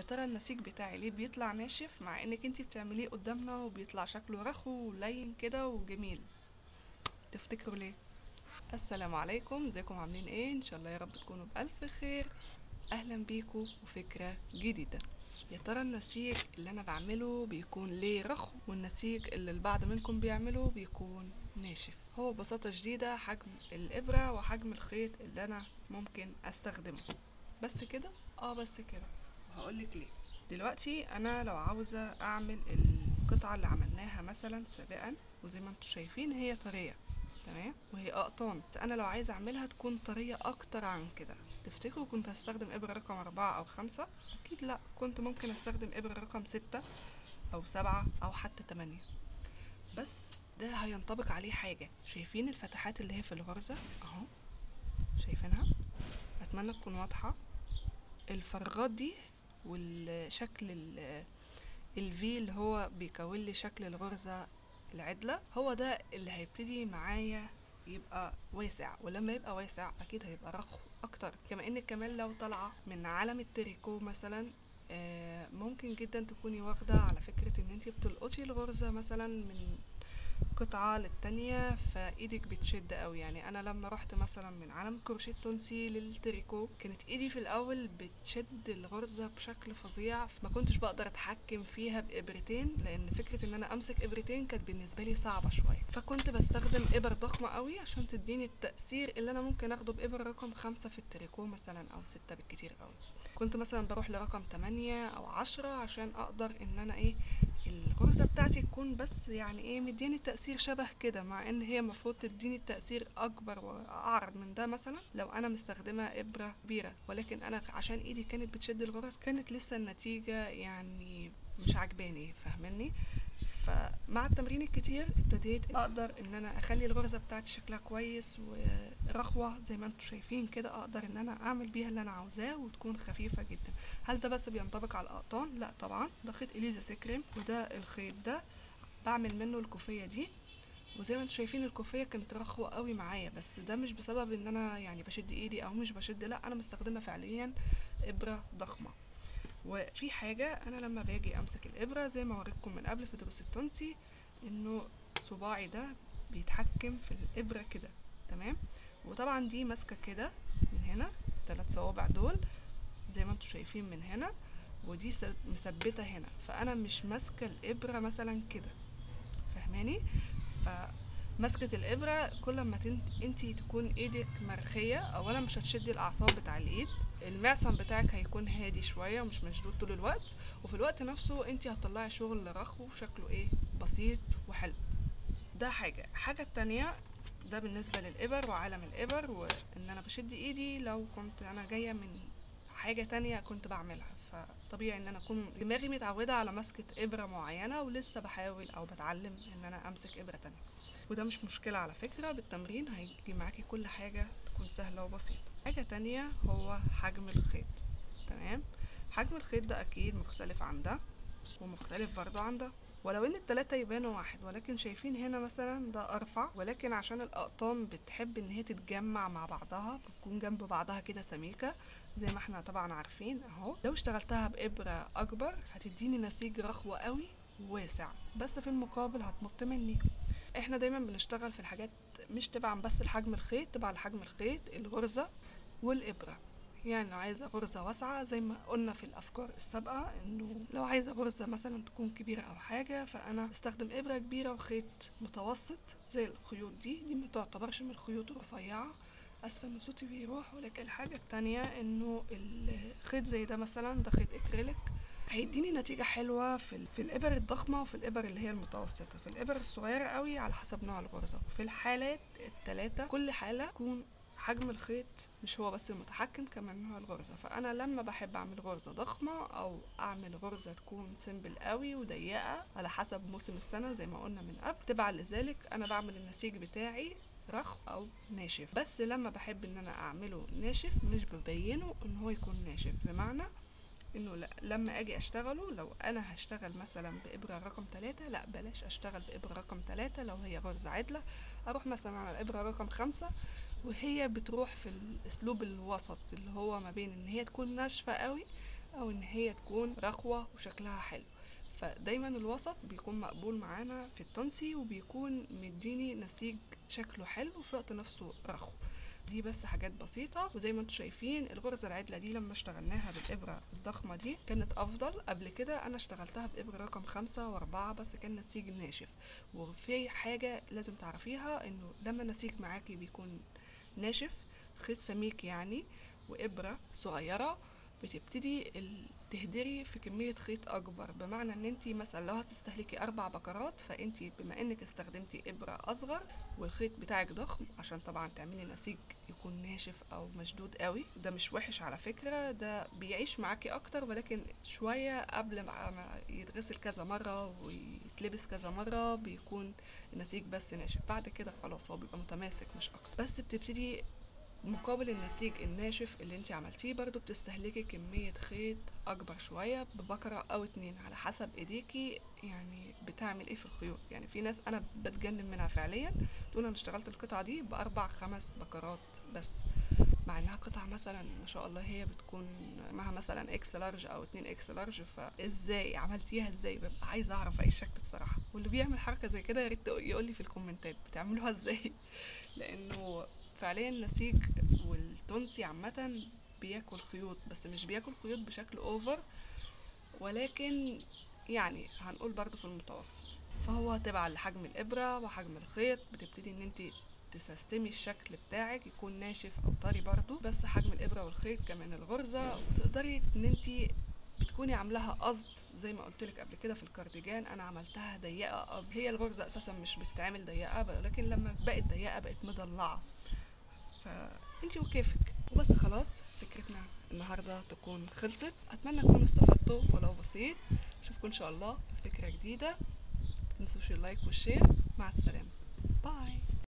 يا ترى النسيج بتاعي ليه بيطلع ناشف مع انك انتي بتعمليه قدامنا وبيطلع شكله رخو ولين كده وجميل تفتكروا ليه السلام عليكم ازيكم عاملين ايه ان شاء الله يا رب تكونوا بالف خير اهلا بيكم وفكره جديده يا ترى النسيج اللي انا بعمله بيكون ليه رخو والنسيج اللي البعض منكم بيعمله بيكون ناشف هو ببساطه شديده حجم الابره وحجم الخيط اللي انا ممكن استخدمه بس كده اه بس كده وهقولك ليه دلوقتي انا لو عاوزه اعمل القطعه اللي عملناها مثلا سابقا وزي ما انتم شايفين هي طريه تمام وهي اقطان بس انا لو عايزه اعملها تكون طريه اكتر عن كده تفتكروا كنت هستخدم ابره رقم أربعة او خمسة اكيد لا كنت ممكن استخدم ابره رقم ستة او سبعة او حتى تمانية بس ده هينطبق عليه حاجه شايفين الفتحات اللي هي في الغرزه اهو شايفينها اتمنى تكون واضحه الفراغات دي والشكل الفي اللي هو بيكون لي شكل الغرزة العدلة هو ده اللي هيبتدي معايا يبقى واسع ولما يبقى واسع اكيد هيبقى رخو اكتر كما انك كمان لو طالعه من علم التريكو مثلا آه، ممكن جدا تكوني واخده على فكره ان انت بتلقطي الغرزه مثلا من قطعة للتانية فايدك بتشد قوي يعني انا لما رحت مثلا من عالم كروشيه التونسي للتريكو كانت ايدي في الاول بتشد الغرزة بشكل فظيع ما كنتش بقدر اتحكم فيها بابرتين لان فكرة ان انا امسك ابرتين كانت بالنسبة لي صعبة شوية فكنت بستخدم ابر ضخمة قوي عشان تديني التأثير اللي انا ممكن اخده بابر رقم خمسة في التريكو مثلا او ستة بالكتير قوي كنت مثلا بروح لرقم تمانية او عشرة عشان اقدر ان انا ايه الغرزة بتاعتي تكون بس يعني ايه مديني تأثير شبه كده مع ان هي المفروض تديني تأثير اكبر واعرض من ده مثلا لو انا مستخدمة ابرة كبيرة ولكن انا عشان ايدي كانت بتشد الغرز كانت لسه النتيجة يعني مش عجباني فاهمني فمع التمرين الكتير ابتديت اقدر ان انا اخلي الغرزه بتاعتي شكلها كويس ورخوه زي ما انتم شايفين كده اقدر ان انا اعمل بيها اللي انا عاوزاه وتكون خفيفه جدا هل ده بس بينطبق على الاقطان لا طبعا ده خيط اليزا سكريم وده الخيط ده بعمل منه الكوفيه دي وزي ما انتم شايفين الكوفيه كانت رخوه قوي معايا بس ده مش بسبب ان انا يعني بشد ايدي او مش بشد لا انا مستخدمه فعليا ابره ضخمه وفي حاجة أنا لما باجي أمسك الإبرة زي ما وريتكم من قبل في دروس التونسي إنه صباعي ده بيتحكم في الإبرة كده تمام وطبعا دي ماسكة كده من هنا ثلاث صوابع دول زي ما انتم شايفين من هنا ودي مثبتة هنا فأنا مش ماسكة الإبرة مثلا كده فاهماني فمسكة الإبرة كل ما انتي تكون ايدك مرخية أولا مش هتشدي الأعصاب بتاع الإيد المعصم بتاعك هيكون هادي شوية ومش مشدود طول الوقت وفي الوقت نفسه انت هتطلعي شغل رخو شكله ايه بسيط وحلو ده حاجة حاجة التانية ده بالنسبة للإبر وعالم الإبر وإن أنا بشد إيدي لو كنت أنا جاية من حاجة تانية كنت بعملها فطبيعي إن أنا أكون دماغي متعودة على مسكة إبرة معينة ولسه بحاول أو بتعلم إن أنا أمسك إبرة تانية وده مش مشكلة على فكرة بالتمرين هيجي معاكي كل حاجة تكون سهلة وبسيطة حاجة تانية هو حجم الخيط تمام حجم الخيط ده اكيد مختلف عن ده ومختلف برضه عن ده ولو ان التلاتة يبانوا واحد ولكن شايفين هنا مثلا ده ارفع ولكن عشان الاقطان بتحب ان هي تتجمع مع بعضها بتكون جنب بعضها كده سميكة زي ما احنا طبعا عارفين اهو لو اشتغلتها بابرة اكبر هتديني نسيج رخوة قوي واسع بس في المقابل هتمط مني احنا دايما بنشتغل في الحاجات مش تبعا بس لحجم الخيط تبع لحجم الخيط الغرزة والإبرة يعني لو عايزة غرزة واسعة زي ما قلنا في الأفكار السابقة إنه لو عايزة غرزة مثلا تكون كبيرة أو حاجة فأنا استخدم إبرة كبيرة وخيط متوسط زي الخيوط دي دي ما تعتبرش من الخيوط الرفيعة اسفه ان صوتي بيروح ولكن الحاجه التانية انه الخيط زي ده مثلا ده خيط اكريليك هيديني نتيجة حلوة في, في الإبر الضخمة وفي الإبر اللي هي المتوسطة في الإبر الصغيرة قوي على حسب نوع الغرزة في الحالات التلاتة كل حالة تكون حجم الخيط مش هو بس المتحكم كمان هو الغرزة فأنا لما بحب أعمل غرزة ضخمة أو أعمل غرزة تكون سيمبل قوي وضيقة على حسب موسم السنة زي ما قلنا من قبل تبع لذلك أنا بعمل النسيج بتاعي رخو او ناشف بس لما بحب ان انا اعمله ناشف مش ببينه ان هو يكون ناشف بمعنى انه لا لما اجي اشتغله لو انا هشتغل مثلا بابره رقم ثلاثة لا بلاش اشتغل بابره رقم ثلاثة لو هي غرزه عدله اروح مثلا على الابره رقم خمسة وهي بتروح في الاسلوب الوسط اللي هو ما بين ان هي تكون ناشفه قوي او ان هي تكون رخوة وشكلها حلو فدايما الوسط بيكون مقبول معانا في التونسي وبيكون مديني نسيج شكله حلو وفي الوقت نفسه رخو دي بس حاجات بسيطة وزي ما انتم شايفين الغرزة العدلة دي لما اشتغلناها بالإبرة الضخمة دي كانت أفضل قبل كده أنا اشتغلتها بإبرة رقم خمسة وأربعة بس كان نسيج ناشف وفي حاجة لازم تعرفيها إنه لما النسيج معاكي بيكون ناشف خيط سميك يعني وإبرة صغيرة بتبتدي تهدري في كمية خيط أكبر بمعنى إن انتي مثلا لو هتستهلكي أربع بكرات فانتي بما إنك استخدمتي إبرة أصغر والخيط بتاعك ضخم عشان طبعا تعملي نسيج يكون ناشف أو مشدود قوي ده مش وحش على فكرة ده بيعيش معاكي أكتر ولكن شوية قبل ما يتغسل كذا مرة ويتلبس كذا مرة بيكون النسيج بس ناشف بعد كده خلاص هو بيبقى متماسك مش أكتر بس بتبتدي مقابل النسيج الناشف اللي انت عملتيه برضو بتستهلكي كمية خيط اكبر شوية ببكرة او اتنين على حسب ايديكي يعني بتعمل ايه في الخيوط يعني في ناس انا بتجنن منها فعليا تقول انا اشتغلت القطعة دي باربع خمس بكرات بس مع انها قطعة مثلا ما شاء الله هي بتكون معها مثلا اكس لارج او اتنين اكس لارج فازاي عملتيها ازاي ببقى عايزة اعرف اي شكل بصراحة واللي بيعمل حركة زي كده يا ريت يقول لي في الكومنتات بتعملوها ازاي لانه فعليا النسيج والتونسي عامة بياكل خيوط بس مش بياكل خيوط بشكل اوفر ولكن يعني هنقول برضو في المتوسط فهو تبع لحجم الابرة وحجم الخيط بتبتدي ان انت تسستمي الشكل بتاعك يكون ناشف او طري برضو بس حجم الابرة والخيط كمان الغرزة وتقدري ان انت بتكوني عاملاها قصد زي ما قلت لك قبل كده في الكارديجان انا عملتها ضيقه قصد هي الغرزه اساسا مش بتتعمل ضيقه ولكن لما بقت ضيقه بقت مضلعه فانتي وكيفك وبس خلاص فكرتنا النهاردة تكون خلصت اتمنى تكونوا استفدتوا ولو بسيط اشوفكم ان شاء الله في فكرة جديدة متنسوش اللايك والشير مع السلامة باي